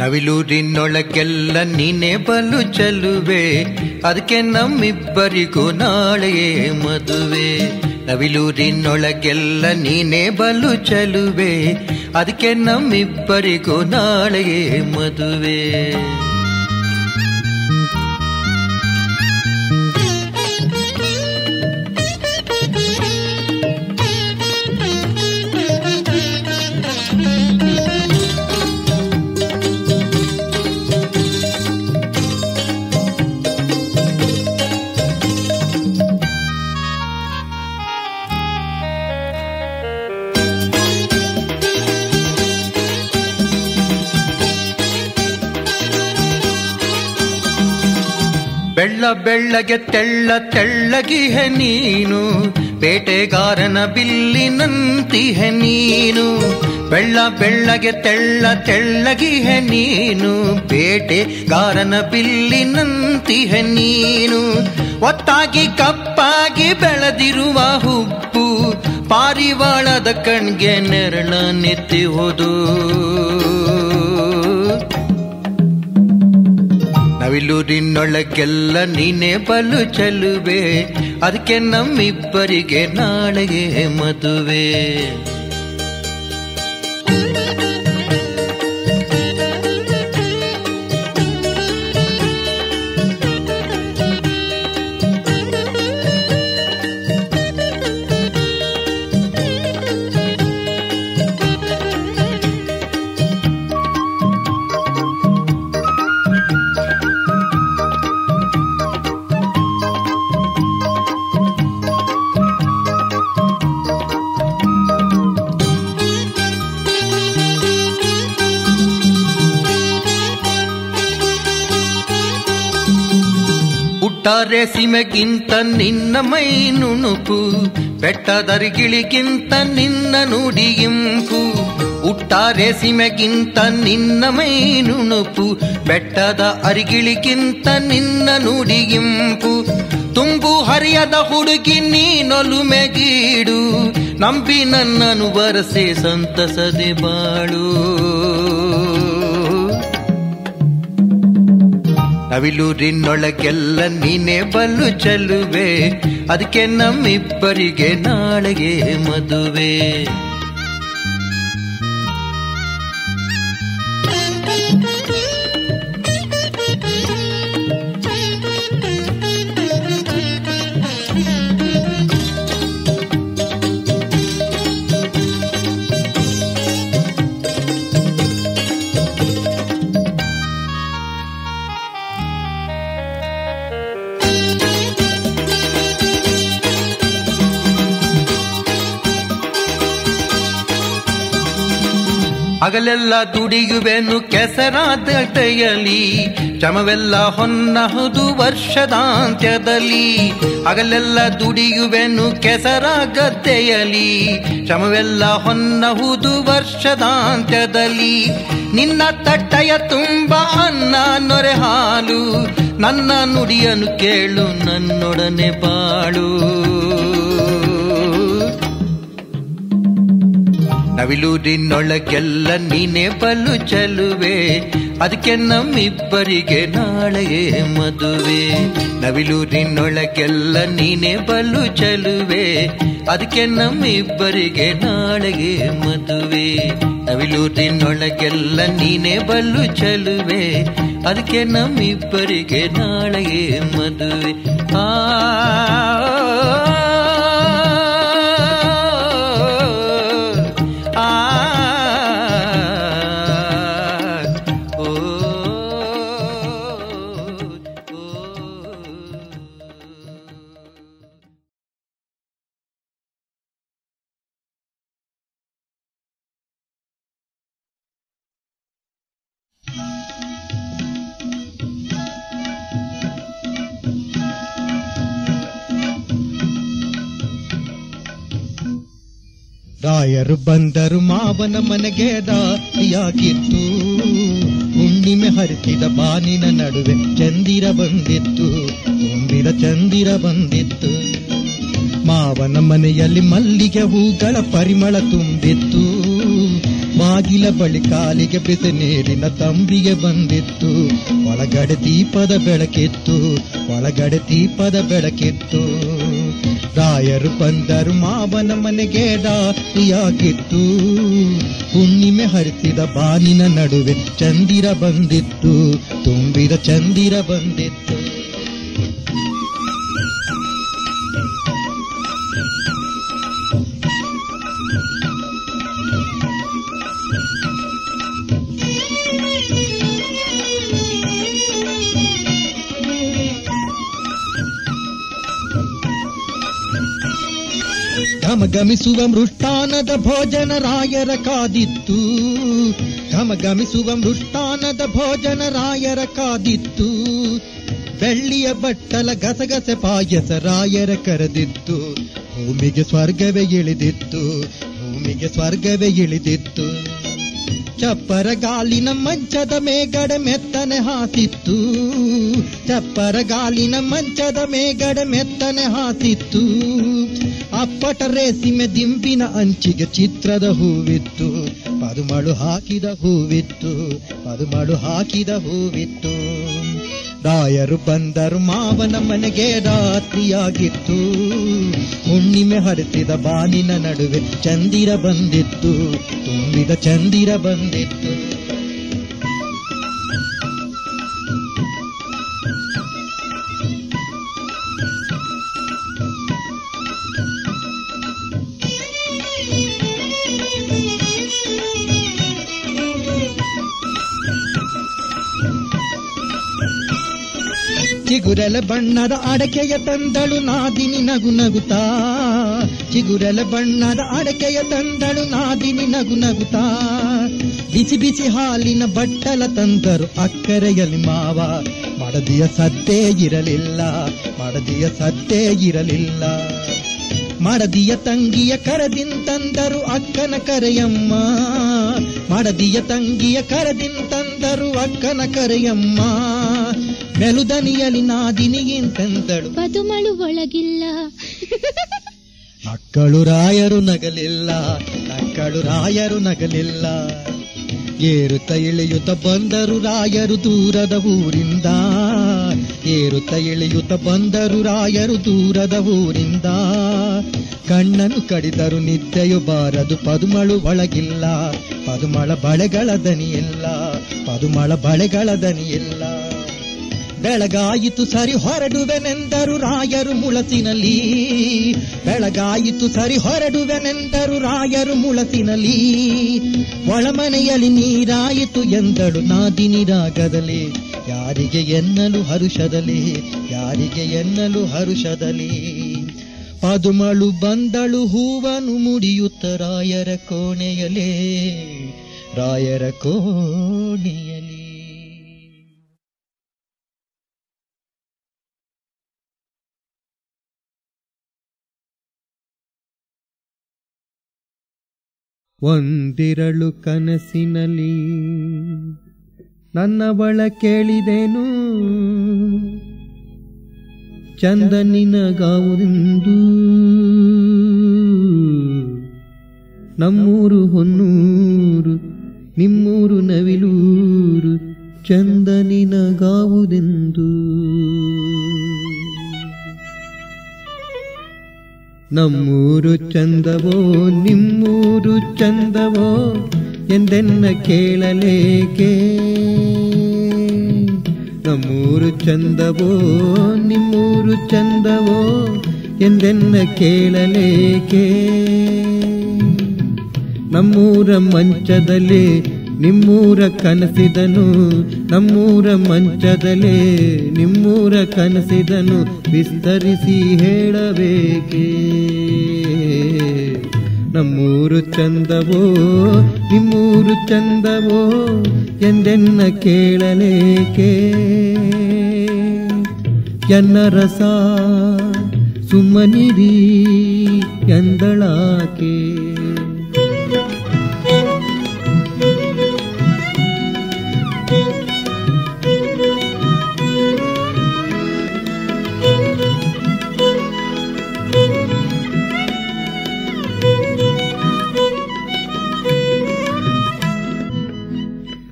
ನವಿಲೂರಿನೊಳಗೆಲ್ಲ ನೀನೆ ಬಲು ಚಲುವೆ ಅದಕ್ಕೆ ನಮ್ಮಿಬ್ಬರಿಗೂ ನಾಳೆಯೇ ಮದುವೆ ನವಿಲೂರಿನೊಳಗೆಲ್ಲ ನೀನೆ ಬಲು ಚಲುವೆ ಅದಕ್ಕೆ ನಮ್ಮಿಬ್ಬರಿಗೂ ನಾಳೆಯೇ ಮದುವೆ ಬೆಳ್ಳ ಬೆಳ್ಳಗೆ ತೆಳ್ಳ ತೆಳ್ಳಗಿಹೆ ನೀನು ಬೇಟೆಗಾರನ ಬಿಲ್ಲಿನಂತಿಹೆ ನೀನು ಬೆಳ್ಳ ಬೆಳ್ಳಗೆ ತೆಳ್ಳ ತೆಳ್ಳಗಿಹೆ ನೀನು ಬೇಟೆಗಾರನ ಬಿಲ್ಲಿನಂತಿಹೆ ನೀನು ಒತ್ತಾಗಿ ಕಪ್ಪಾಗಿ ಬೆಳೆದಿರುವ ಹುಬ್ಬು ಪಾರಿವಾಳದ ಕಣ್ಗೆ ನೆರಳ ನೆತ್ತಿಹುದು ನವಿಲೂರಿನೊಳಗೆಲ್ಲ ನೀನೆ ಬಲು ಚಲುವೆ ಅದಕ್ಕೆ ನಮ್ಮಿಬ್ಬರಿಗೆ ನಾಳೆಗೆ ಮದುವೆ ಹುಟ್ಟಾರೆ ಸೀಮೆಗಿಂತ ನಿನ್ನ ಮೈ ನುಣುಪು ಬೆಟ್ಟದರಿಗಿಳಿಗಿಂತ ನಿನ್ನ ನುಡಿಯಿಂಪು ಹುಟ್ಟಾರೆ ಸೀಮೆಗಿಂತ ನಿನ್ನ ಮೈ ನುಣುಪು ಬೆಟ್ಟದ ಅರಿಗಿಳಿಗಿಂತ ನಿನ್ನ ನುಡಿಯಿಂಪು ತುಂಬು ಹರಿಯದ ಹುಡುಗಿ ನೀನೊಲುಮೆಗೀಡು ನಂಬಿ ನನ್ನನು ಬರಸೆ ಸಂತಸದೆ ಬಾಳು ನವಿಲೂರಿನೊಳಗೆಲ್ಲ ನೀನೆ ಬಲು ಚಲುವೆ ಅದಕ್ಕೆ ನಮ್ಮಿಬ್ಬರಿಗೆ ನಾಳೆಗೆ ಮದುವೆ ಹಗಲೆಲ್ಲ ದುಡಿಯುವೆನು ಕೆಸರಾದ ಕೈಯಲ್ಲಿ ಶ್ರಮವೆಲ್ಲ ಹೊನ್ನಹುದು ವರ್ಷದಾಂತ್ಯದಲ್ಲಿ ಹಗಲೆಲ್ಲ ದುಡಿಯುವೆನು ಕೆಸರ ಗದ್ದೆಯಲಿ ಶ್ರಮವೆಲ್ಲ ಹೊನ್ನಹುದು ವರ್ಷದಾಂತ್ಯದಲ್ಲಿ ನಿನ್ನ ತಟ್ಟೆಯ ತುಂಬ ಅನ್ನ ನೊರೆ ಹಾಲು ನನ್ನ ನುಡಿಯನ್ನು ಕೇಳು ನನ್ನೊಡನೆ ಬಾಳು ನವಿಲೂರಿನೊಳಗೆಲ್ಲ ನೀನೆ ಬಲು ಚಲುವೆ ಅದಕ್ಕೆ ನಮ್ಮಿಬ್ಬರಿಗೆ ನಾಳೆಗೆ ಮದುವೆ ನವಿಲೂರಿನೊಳಗೆಲ್ಲ ನೀನೆ ಬಲು ಚಲುವೆ ಅದಕ್ಕೆ ನಮ್ಮಿಬ್ಬರಿಗೆ ನಾಳೆಗೆ ಮದುವೆ ನವಿಲೂರಿನೊಳಗೆಲ್ಲ ನೀನೆ ಬಲು ಚಲುವೆ ಅದಕ್ಕೆ ನಮ್ಮಿಬ್ಬರಿಗೆ ನಾಳೆಗೆ ಮದುವೆ ಆ ಆ ಓ ರಾಯರು ಬಂದರು ಮಾವನ ಮನೆಗೆ ದಾರಿಯಾಗಿತ್ತು ಹುಣ್ಣಿಮೆ ಹರಿಸಿದ ಬಾನಿನ ನಡುವೆ ಚಂದಿರ ಬಂದಿತ್ತು ತುಂಬಿದ ಚಂದಿರ ಬಂದಿತ್ತು ಮಾವನ ಮನೆಯಲ್ಲಿ ಮಲ್ಲಿಗೆ ಹೂಗಳ ಪರಿಮಳ ತುಂಬಿತ್ತು ಬಾಗಿಲ ಬಳಿ ಕಾಲಿಗೆ ಬಿಸಿ ನೀರಿನ ತಂಬಿಗೆ ಬಂದಿತ್ತು ಒಳಗಡೆ ದೀಪದ ಬೆಳಕಿತ್ತು ಒಳಗಡೆ ದೀಪದ ಬೆಳಕಿತ್ತು ರಾಯರು ಬಂದರು ಮಾವನ ಮನೆಗೆ ರಾತ್ರಿಯಾಗಿತ್ತು ಹುಣ್ಣಿಮೆ ಹರಿಸಿದ ಬಾನಿನ ನಡುವೆ ಚಂದಿರ ಬಂದಿತ್ತು ತುಂಬಿದ ಚಂದಿರ ಬಂದಿತ್ತು ಘಮಘಮಿಸುವ ಮೃಷ್ಟಾನದ ಭೋಜನ ರಾಯರ ಕಾದಿತ್ತು ಘಮಘಮಿಸುವ ಮೃಷ್ಟಾನದ ಭೋಜನ ರಾಯರ ಕಾದಿತ್ತು ಬೆಳ್ಳಿಯ ಬಟ್ಟಲ ಗಸಗಸೆ ಪಾಯಸ ರಾಯರ ಕರೆದಿತ್ತು ಭೂಮಿಗೆ ಸ್ವರ್ಗವೇ ಇಳಿದಿತ್ತು ಭೂಮಿಗೆ ಸ್ವರ್ಗವೇ ಇಳಿದಿತ್ತು ಚಪ್ಪರ ಗಾಲಿನ ಮಂಚದ ಮೇಗಡೆ ಮೆತ್ತನೆ ಹಾಸಿತ್ತು ಚಪ್ಪರ ಗಾಲಿನ ಮಂಚದ ಮೇಗಡೆ ಮೆತ್ತನೆ ಹಾಸಿತ್ತು ಅಪ್ಪಟ ರೇಸಿಮೆ ದಿಂಬಿನ ಅಂಚಿಗೆ ಚಿತ್ರದ ಹೂವಿತ್ತು ಪದುಮಳು ಹಾಕಿದ ಹೂವಿತ್ತು ಪದುಮಳು ಹಾಕಿದ ಹೂವಿತ್ತು ರಾಯರು ಬಂದರು ಮಾವನ ಮನೆಗೆ ರಾತ್ರಿಯಾಗಿತ್ತು ಹುಣ್ಣಿಮೆ ಹರಿಸಿದ ಬಾನಿನ ನಡುವೆ ಚಂದಿರ ಬಂದಿತ್ತು ತುಂಬಿದ ಚಂದಿರ ಬಂದಿತ್ತು ಚಿಗುರೆಲೆ ಬಣ್ಣದ ಅಡಕೆಯ ತಂದಳು ನಾದಿನಿ ನಗು ನಗುತ್ತಾ ಚಿಗುರೆಲೆ ಬಣ್ಣದ ಅಡಕೆಯ ತಂದಳು ನಾದಿನಿ ನಗು ನಗುತ್ತಾ ಬಿಸಿ ಬಿಸಿ ಹಾಲಿನ ಬಟ್ಟಲ ತಂದರು ಅಕ್ಕರೆಯಲ್ಲಿ ಮಾವ ಮಡದಿಯ ಸದ್ದೇ ಇರಲಿಲ್ಲ ಮಡದಿಯ ಸದ್ದೇ ಇರಲಿಲ್ಲ ಮಡದಿಯ ತಂಗಿಯ ಕರದಿಂತಂದರು ಅಕ್ಕನ ಕರೆಯಮ್ಮ ಮಡದಿಯ ತಂಗಿಯ ಕರದಿಂತಂದರು ಅಕ್ಕನ ಕರೆಯಮ್ಮ ಮೆಲುದನಿಯಲಿ ನಾದಿನಿಗಿಂತಂದಳು ಪದುಮಳು ಒಳಗಿಲ್ಲ ಮಕ್ಕಳು ರಾಯರು ನಗಲಿಲ್ಲ ಮಕ್ಕಳು ರಾಯರು ನಗಲಿಲ್ಲ ಏರುತ್ತ ಇಳಿಯುತ್ತ ಬಂದರು ರಾಯರು ದೂರದ ಊರಿಂದ ಏರುತ್ತ ಇಳಿಯುತ್ತ ಬಂದರು ರಾಯರು ದೂರದ ಊರಿಂದ ಕಣ್ಣನ್ನು ಕಡಿದರು ನಿದ್ದೆಯು ಬಾರದು ಪದುಮಳು ಒಳಗಿಲ್ಲ ಪದುಮಳ ಬಳೆಗಳ ದನಿಯಿಲ್ಲ ಪದುಮಳ ಬಳೆಗಳ ದನಿಯಿಲ್ಲ ಬೆಳಗಾಯಿತು ಸರಿ ಹೊರಡುವೆನೆಂದರು ರಾಯರು ಮುಳಸಿನಲ್ಲಿ ಬೆಳಗಾಯಿತು ಸರಿ ಹೊರಡುವೆನೆಂದರು ರಾಯರು ಮುಳಸಿನಲ್ಲಿ ಒಳಮನೆಯಲ್ಲಿ ನೀರಾಯಿತು ಎಂದಳು ನಾದಿನಿ ರಾಗದಲ್ಲಿ ಯಾರಿಗೆ ಎನ್ನಲು ಹರುಷದಲ್ಲಿ ಯಾರಿಗೆ ಎನ್ನಲು ಹರುಷದಲ್ಲಿ ಪದುಮಳು ಬಂದಳು ಹೂವನು ಮುಡಿಯುತ್ತ ರಾಯರ ಕೋಣೆಯಲೇ ರಾಯರ ಕೋಣೆಯಲಿ ಒಂದಿರಳು ಕನಸಿನಲ್ಲಿ ನನ್ನವಳ ಕೇಳಿದೆನು ಚಂದನಿನಗಾವುದೆಂದು ನಮ್ಮೂರು ಹೊನ್ನೂರು ನಿಮ್ಮೂರು ನವಿಲೂರು ಚಂದನಿನಗಾವುದೆಂದು ನಮ್ಮೂರು ಚಂದವೋ ನಿಮ್ಮೂರು ಚಂದವೋ ಎಂದೆನ್ನ ಕೇಳಲೇಕೆ ನಮ್ಮೂರು ಚಂದವೋ ನಿಮ್ಮೂರು ಚಂದವೋ ಎಂದೆನ್ನ ಕೇಳಲೇಕೆ ನಮ್ಮೂರ ಮಂಚದಲ್ಲಿ ನಿಮ್ಮೂರ ಕನಸಿದನು ನಮ್ಮೂರ ಮಂಚದಲ್ಲೇ ನಿಮ್ಮೂರ ಕನಸಿದನು ವಿಸ್ತರಿಸಿ ಹೇಳಬೇಕೇ ನಮ್ಮೂರು ಚಂದವೋ ನಿಮ್ಮೂರು ಚಂದವೋ ಎಂದೆನ್ನ ಕೇಳಲೇಕೆ ಎನ್ನ ರಸ ಸುಮ್ಮನಿರಿ ಎಂದಳಾಕೆ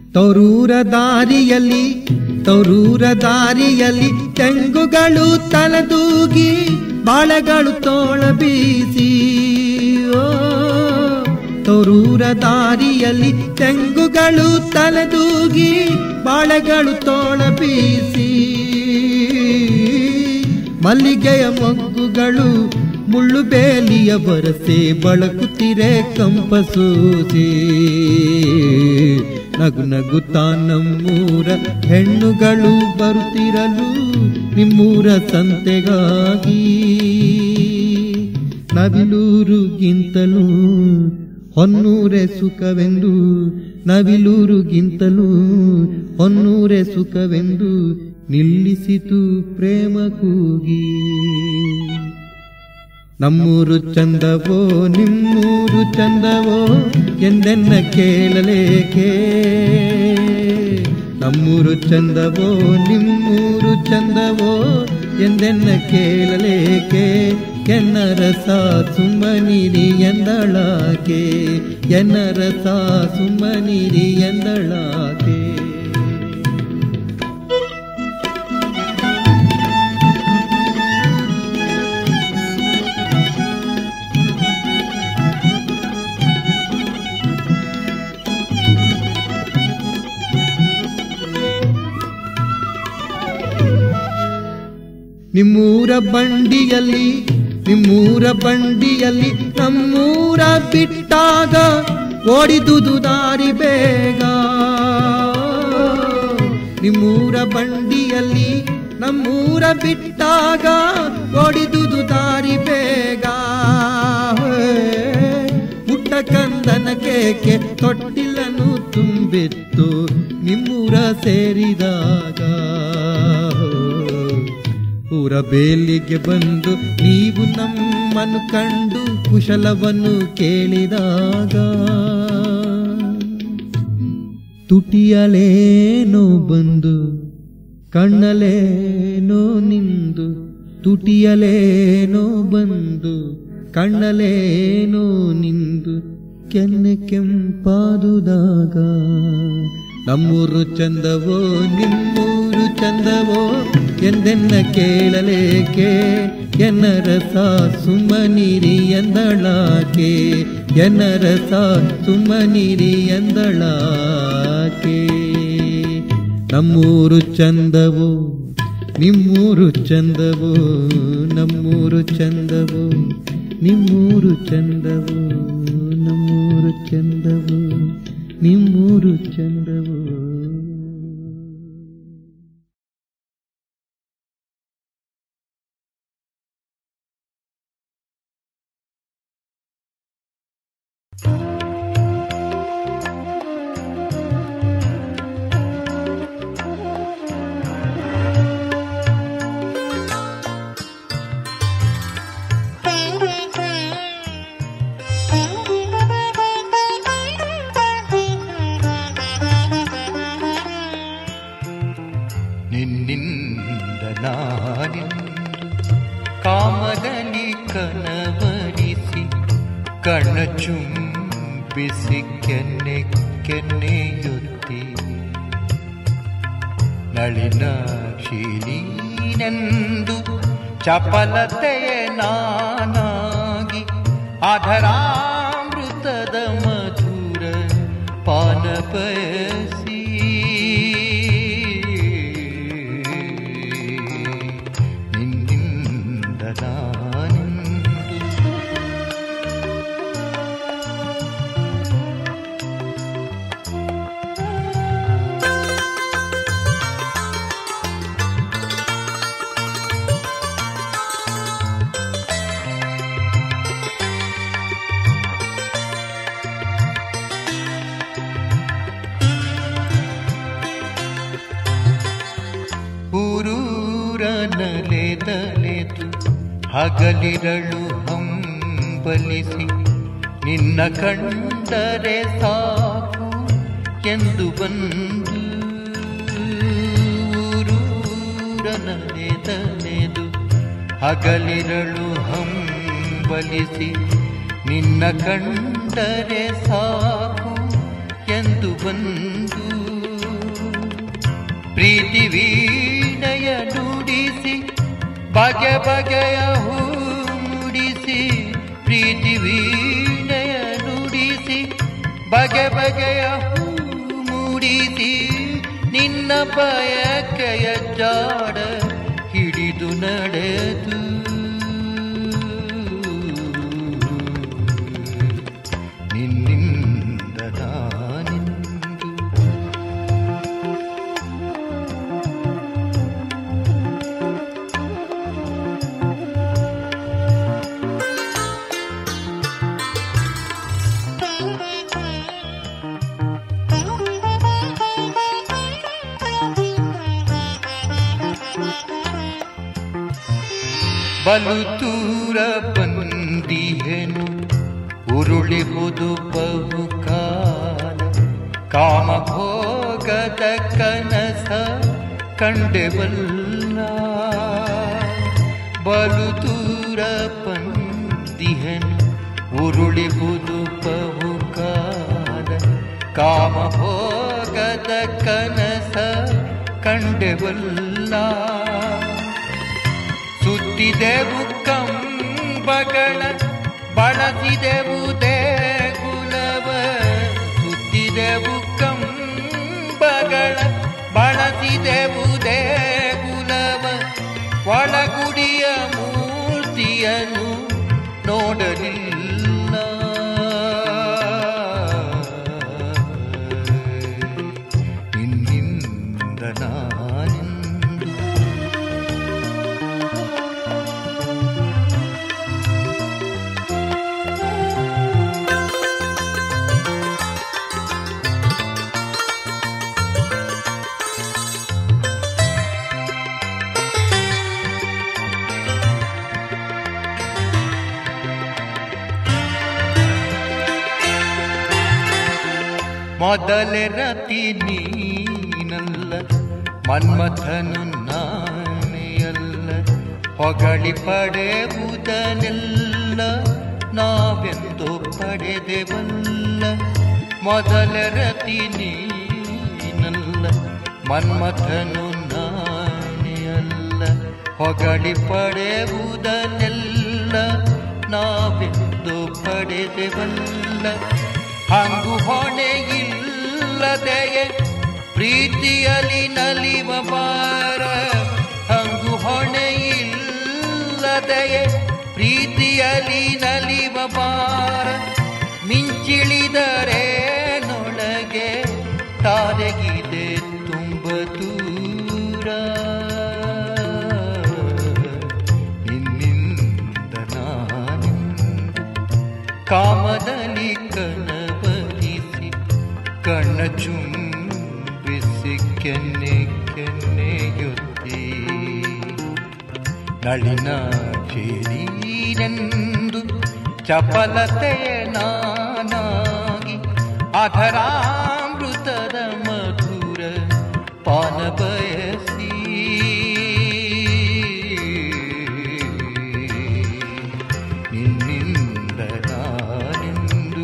ತೌರೂರ ದಾರಿಯಲ್ಲಿ ತೌರೂರ ದಾರಿಯಲ್ಲಿ ತೆಂಗುಗಳು ತಲೆದೂಗಿ ಬಾಳೆಗಳು ತೋಳ ಬೀಸಿ ಓ ತೌರೂರ ದಾರಿಯಲ್ಲಿ ತೆಂಗುಗಳು ತಲೆದೂಗಿ ಬಾಳೆಗಳು ತೋಳ ಬೀಸಿ ಮಲ್ಲಿಗೆಯ ಮೊಗ್ಗುಗಳು ಮುಳ್ಳು ಬೇಲಿಯ ಬರಸೆ ಬಳಕುತ್ತಿರೆ ಕಂಪಸೂಸಿ ನಗು ನಗುತ್ತಾ ನಮ್ಮೂರ ಹೆಣ್ಣುಗಳು ಬರುತ್ತಿರಲು ನಿಮ್ಮೂರ ಸಂತೆಗಾಗಿ ನವಿಲೂರುಗಿಂತಲೂ ಹೊನ್ನೂರೆ ಸುಖವೆಂದು ನವಿಲೂರುಗಿಂತಲೂ ಹೊನ್ನೂರೆ ಸುಖವೆಂದು ನಿಲ್ಲಿಸಿತು ಪ್ರೇಮ ಕೂಗಿ ನಮ್ಮೂರು ಚಂದವೋ ನಿಮ್ಮೂರು ಚಂದವೋ ಎಂದೆನ್ನ ಕೇಳಲೇಕೆ ನಮ್ಮೂರು ಚಂದವೋ ನಿಮ್ಮೂರು ಚಂದವೋ ಎಂದೆನ್ನ ಕೇಳಲೇಕೆ ಎನ್ನ ರಸ ಸುಮ್ಮನಿರಿ ಎಂದಳಾಕೆ ಎನ್ನ ರಸ ಸುಮ್ಮನಿರಿ ಎಂದಳಾಕೆ ನಿಮ್ಮೂರ ಬಂಡಿಯಲ್ಲಿ ನಿಮ್ಮೂರ ಬಂಡಿಯಲ್ಲಿ ನಮ್ಮೂರ ಬಿಟ್ಟಾಗ ಓಡಿದುದು ದಾರಿ ಬೇಗ ನಿಮ್ಮೂರ ಬಂಡಿಯಲ್ಲಿ ನಮ್ಮೂರ ಬಿಟ್ಟಾಗ ಓಡಿದುದು ದಾರಿ ಬೇಗ ಪುಟ್ಟ ಕಂದನ ಕೇಕೆ ತೊಟ್ಟಿಲನ್ನು ತುಂಬಿತ್ತು ನಿಮ್ಮೂರ ಸೇರಿದಾಗ ಊರ ಬೇಲಿಗೆ ಬಂದು ನೀವು ನಮ್ಮನ್ನು ಕಂಡು ಕುಶಲವನ್ನು ಕೇಳಿದಾಗ ತುಟಿಯಲೇನೋ ಬಂದು ಕಣ್ಣಲೇನೋ ನಿಂದು ತುಟಿಯಲೇನೋ ಬಂದು ಕಣ್ಣಲೇನೋ ನಿಂದು ಕೆನ್ನೆ ಕೆಂಪಾದುದಾಗ ನಮ್ಮೂರು ಚಂದವೋ ನಿಮ್ಮೂರು ಚಂದವೋ ಎಂದೆನ್ನ ಕೇಳಲೇಕೆ ಎನ್ನ ರಸ ಸುಮ್ಮನಿರಿ ಎಂದಳಾಕೆ ಎನ್ನ ರಸ ಸುಮ್ಮನಿರಿ ಎಂದಳಾಕೆ ನಮ್ಮೂರು ಚಂದವೋ ನಿಮ್ಮೂರು ಚಂದವೋ ನಮ್ಮೂರು ಚಂದವೋ ನಿಮ್ಮೂರು ಚಂದವೋ ನಮ್ಮೂರು ಚಂದವೋ ನಿಮ್ಮೂರು ಚಂದವೋ ನಿನ್ನಿಂದ ನಾನಿಂದು ಕಾಮದಲ್ಲಿ ಕನವರಿಸಿ ಕಣ್ಣ ಚುಂಬಿಸಿ ಕೆನ್ನೆ ಕೆನ್ನೆಯುತ್ತಿ ನಳಿನಾಕ್ಷಿನೀನೆಂದು ಚಪಲತೆಯ ನಾನಾಗಿ ಅಧರಾಮೃತದ ಮಧುರ ಪಾನ ಬಯಸಿ ನಿನ್ನಿಂದ ನಾನಿಂದು ಊರೂರ ನಲೆದಲೆದು ಹಗಲಿರಳು ಹಂಬಲಿಸಿ ನಿನ್ನ ಕಂಡರೆ ಸಾಕು ಎಂದು ಬಂದು ಊರೂರ ನಲೆದಲೆದು ಹಗಲಿರಳು ಹಂಬಲಿಸಿ ನಿನ್ನ ಕಂಡರೆ ಸಾಕು ಎಂದು ಬಂದು ಬಗೆ ಬಗೆಯ ಹೂ ಮುಡಿಸಿ ಪ್ರೀತಿ ವೀಣೆಯ ನುಡಿಸಿ ಬಗೆ ಬಗೆಯ ಹೂ ಮೂಡಿಸಿ ನಿನ್ನ ಬಯಕೆಯ ಜಾಡ ಹಿಡಿದು ನಡೆದು ನಿನ್ನಿಂದ ನಾನಿಂದು ಬಲು ದೂರ ಬಂದಿಹೆನು ಉರುಳಿಹುದು ಬಹುಕಾಲ ಕಾಮ ಭೋಗದ ಕನಸ ಕಂಡೆವಲ್ಲ ಬಲು ದೂರ ಬಂದಿಹೆನು ಉರುಳಿಹುದು ಬಹುಕಾಲ ಕಾಮ ಭೋಗದ ಕನಸ ಕಂಡೆವಲ್ಲ ಸುತ್ತಿದೆವು ಕಂಬಗಳ ಬಳಸಿದೆವು ದೇಗುಲವ ಸುತ್ತಿದೆವು ಕಂಬಗಳ ಬಳಸಿದೆವು ದೇಗುಲವ ಒಳಗುಡಿಯ ಮೂರ್ತಿಯನ್ನು ನೋಡಲಿಲ್ಲ ನಿನ್ನಿಂದ ನಾನಿಂದು ಮೊದಲೇ ರತಿ ನೀನಲ್ಲ ಮನ್ಮಥನು ನಾನೆಯಲ್ಲ ಹೊಗಳಿ ಪಡೆಯುವುದನ್ನೆಲ್ಲ ನಾವೆಂದು ಪಡೆದೆವಲ್ಲ ಮೊದಲ ರತಿ ನೀನಲ್ಲ ಮನ್ಮಥನು ನಾನೆಯಲ್ಲ ಹೊಗಳಿ ಪಡೆಯುವುದನ್ನೆಲ್ಲ ನಾವೆಂದು ಪಡೆದೆವಲ್ಲ ಹಂಗು ಹೊಣೆಯಿಲ್ಲದೆಯೇ ಪ್ರೀತಿಯಲಿ ನಲಿವ ಬಾರ ಹಂಗು ಹೊಣೆಯಿಲ್ಲದೆಯೇ ಪ್ರೀತಿಯಲಿ ನಲಿವ ಬಾರ ಮಿಂಚಿಳಿದರೆ ನೊಳಗೆ ತಾರೆಗಿದೆ ತುಂಬ ದೂರ ನಿನ್ನಿಂದ ನಾನಿಂದು ಕಾಮದಲ್ಲಿ ಕನವರಿಸಿ ಕಣ್ಣ ಚುಂಬಿಸಿ ಕೆನ್ನೆ ಕೆನ್ನೆಯೊತ್ತಿ ನಳಿನ ಚೇರೀನೆಂದು ಚಪಲತೆಯ ನಾನಾಗಿ ಅಧರಾಮೃತದ ಮಧುರ ಪಾನ ಬಯಸಿ ನಿನ್ನಿಂದ ನಾನೆಂದು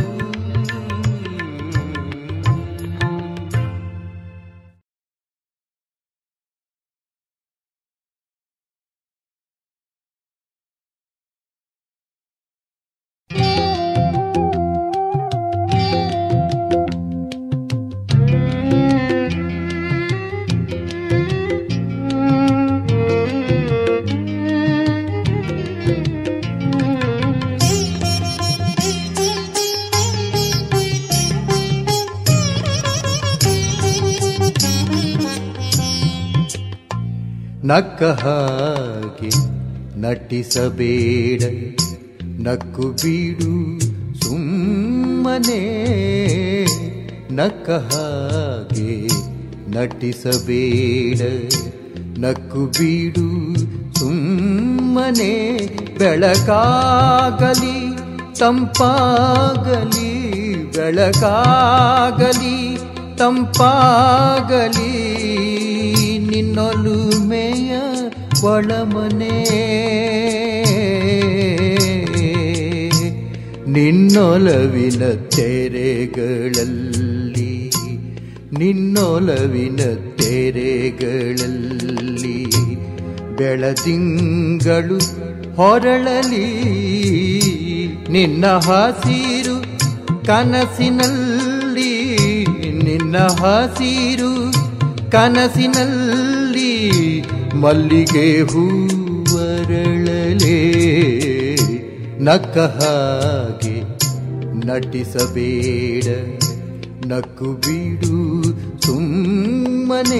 ನಕ್ಕ ಹಾಗೆ ನಟಿಸಬೇಡ ನಕ್ಕು ಬೀಡು ಸುಮ್ಮನೆ ನಕ್ಕ ಹಾಗೆ ನಟಿಸಬೇಡ ನಕ್ಕು ಬೀಡು ಸುಮ್ಮನೆ ಬೆಳಕಾಗಲಿ ತಂಪಾಗಲಿ ಬೆಳಕಾಗಲಿ ತಂಪಾಗಲಿ ನಿನ್ನೊಲುಮೆಯ ಒಳಮನೆ ನಿನ್ನೊಲವಿನ ತೆರೆಗಳಲ್ಲಿ ನಿನ್ನೊಲವಿನ ತೆರೆಗಳಲ್ಲಿ ಬೆಳದಿಂಗಳು ಹೊರಳಲಿ ನಿನ್ನ ಹಸಿರು ಕನಸಿನಲ್ಲಿ ನಿನ್ನ ಹಸಿರು ಕನಸಿನಲ್ಲಿ ಮಲ್ಲಿಗೆ ಹೂವರಳಲೆ ನಕ್ಕ ಹಾಗೆ ನಟಿಸಬೇಡ ನಕ್ಕು ಬಿಡು ಸುಮ್ಮನೆ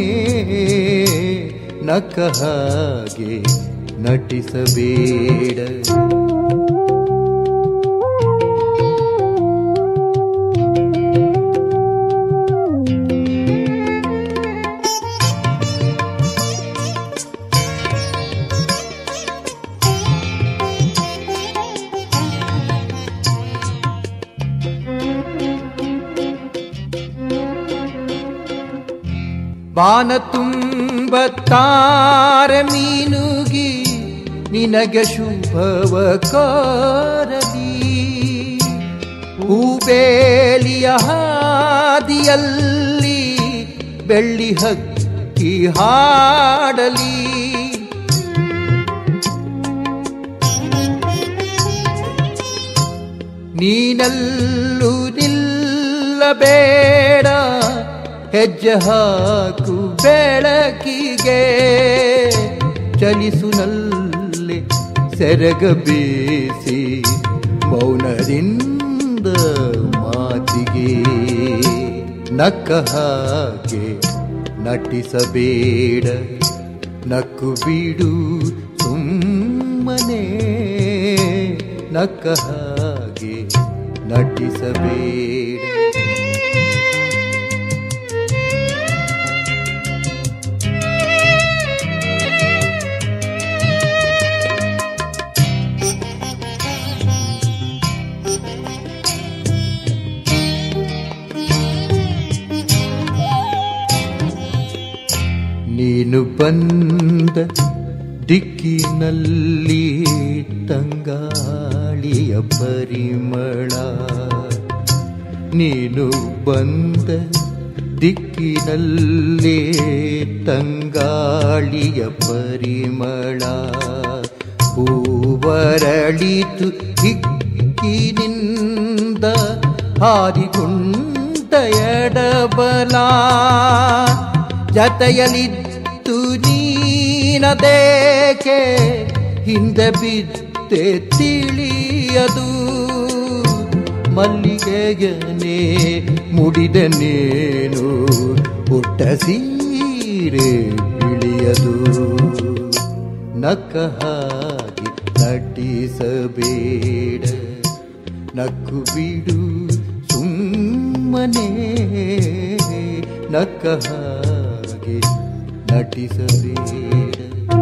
ನಕ್ಕ ಹಾಗೆ ನಟಿಸಬೇಡ ಬಾನ ತುಂಬ ತಾರ ಮೀನುಗಿ ನಿನಗೆ ಶುಭವ ಕೋರಲಿ ಹೂಬೇಲಿಯ ಹಾದಿಯಲ್ಲಿ ಬೆಳ್ಳಿ ಹಕ್ಕಿ ಹಾಡಲಿ ನೀನಲ್ಲೂ ನಿಲ್ಲಬೇಡ ಹೆಜ್ಜೆ ಹಾಕು ಬೆಳಕಿಗೆ ಚಲಿಸುನಲ್ಲಿ ಸೆರಗ ಬೀಸಿ ಮೌನದಿಂದ ಮಾತಿಗೆ ನಕ್ಕ ಹಾಗೆ ನಟಿಸಬೇಡ ನಕ್ಕು ಬಿಡು ಸುಮ್ಮನೆ ನಕ್ಕ ಹಾಗೆ ನಟಿಸಬೇಡ ನೀನು ಬಂದ ದಿಕ್ಕಿನಲ್ಲಿ ತಂಗಾಳಿಯ ಪರಿಮಳ ನೀನು ಬಂದ ದಿಕ್ಕಿನಲ್ಲೇ ತಂಗಾಳಿಯ ಪರಿಮಳ ಹೂವರಳಿತು ಹಿಕ್ಕಿನಿಂದ ಹಾರಿಗುಂಟ ಎಡಬಲ ಜತೆಯಲಿತ್ತು ನೀನದೇಕೆ ಹಿಂದೆ ಬಿದ್ದೆ ತಿಳಿಯದು ಮಲ್ಲಿಗೆಗನೆ ಮುಡಿದ ನೇನು ಪುಟ್ಟ ಸೀರೆ ಬಿಳಿಯದು ನಕ್ಕ ಹಾಗೆ ನಟಿಸಬೇಡ ನಕ್ಕು ಬಿಡು ಸುಮ್ಮನೆ ನಕ್ಕ ಹಾಗೆ ನಟಿಸಬೇಡ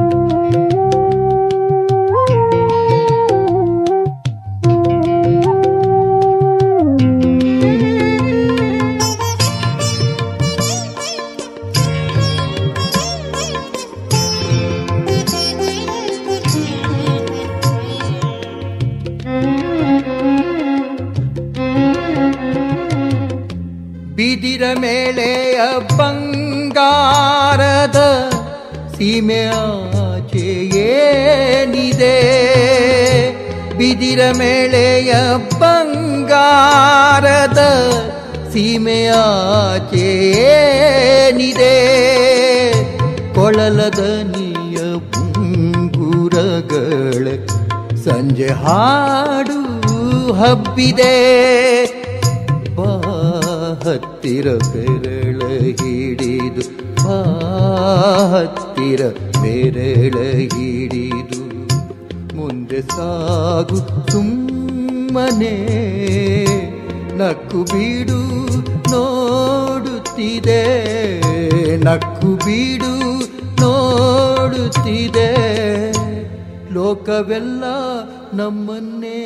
ಬಿದಿರ ಮೇಳೆಯ ಬಂಗಾರದ ಸೀಮೆ ಆಚೆ ಏನಿದೆ ಬಿದಿರ ಮೇಳೆಯ ಬಂಗಾರದ ಸೀಮೆ ಆಚೆ ಏನಿದೆ ಕೊಳಲದ ನೀಯ ಬುಂಗುರಗಳ ಸಂಜೆ ಹಾಡು ಹಬ್ಬಿದೆ ಬಾ ಹತ್ತಿರ ಬೆರಳ ಹಿಡಿದು ಬಾ ಹತ್ತಿರ ಬೆರಳ ಹಿಡಿದು ಮುಂದೆ ಸಾಗು ಸುಮ್ಮನೆ ನಕ್ಕು ಬೀಡು ನೋಡುತ್ತಿದೆ ನಕ್ಕು ಬೀಡು ನೋಡುತ್ತಿದೆ ಲೋಕವೆಲ್ಲ ನಮ್ಮನ್ನೇ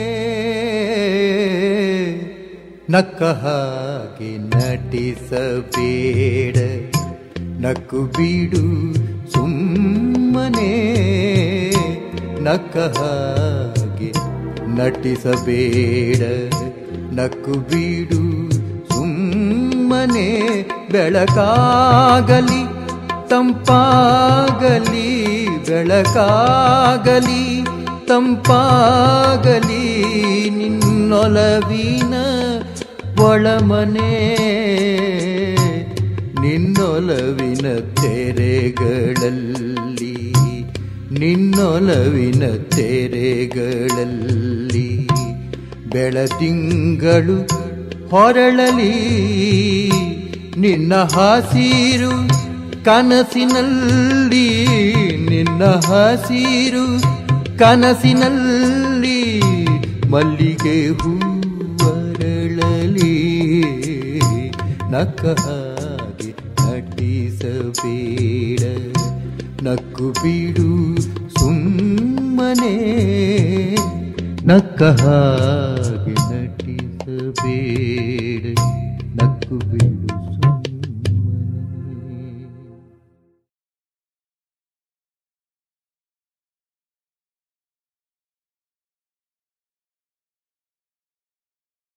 ನಕ್ಕ ಹಾಗೆ ನಟಿಸಬೇಡ ನಕ್ಕು ಬೀಡು ಸುಮ್ಮನೆ ನಕ್ಕ ಹಾಗೆ ನಟಿಸಬೇಡ ನಕ್ಕು ಬೀಡು ಸುಮ್ಮನೆ ಬೆಳಕಾಗಲಿ ತಂಪಾಗಲಿ ಬೆಳಕಾಗಲಿ ತಂಪಾಗಲಿ ನಿನ್ನೊಲವಿನ ಒಳಮನೆ ನಿನ್ನೊಲವಿನ ತೆರೆಗಳಲ್ಲಿ ನಿನ್ನೊಲವಿನ ತೆರೆಗಳಲ್ಲಿ ಬೆಳದಿಂಗಳು ಹೊರಳಲಿ ನಿನ್ನ ಹಸಿರು ಕನಸಿನಲ್ಲಿ ನಿನ್ನ ಹಸಿರು ಕನಸಿನಲ್ಲಿ ಮಲ್ಲಿಗೆ ಹೂವರಳಲಿ ನಕ್ಕ ಹಾಗೆ ನಟಿಸಬೇಡ ನಕ್ಕು ಬಿಡು ಸುಮ್ಮನೆ ನಕ್ಕ ಹಾಗೆ ನಟಿಸಬೇಡ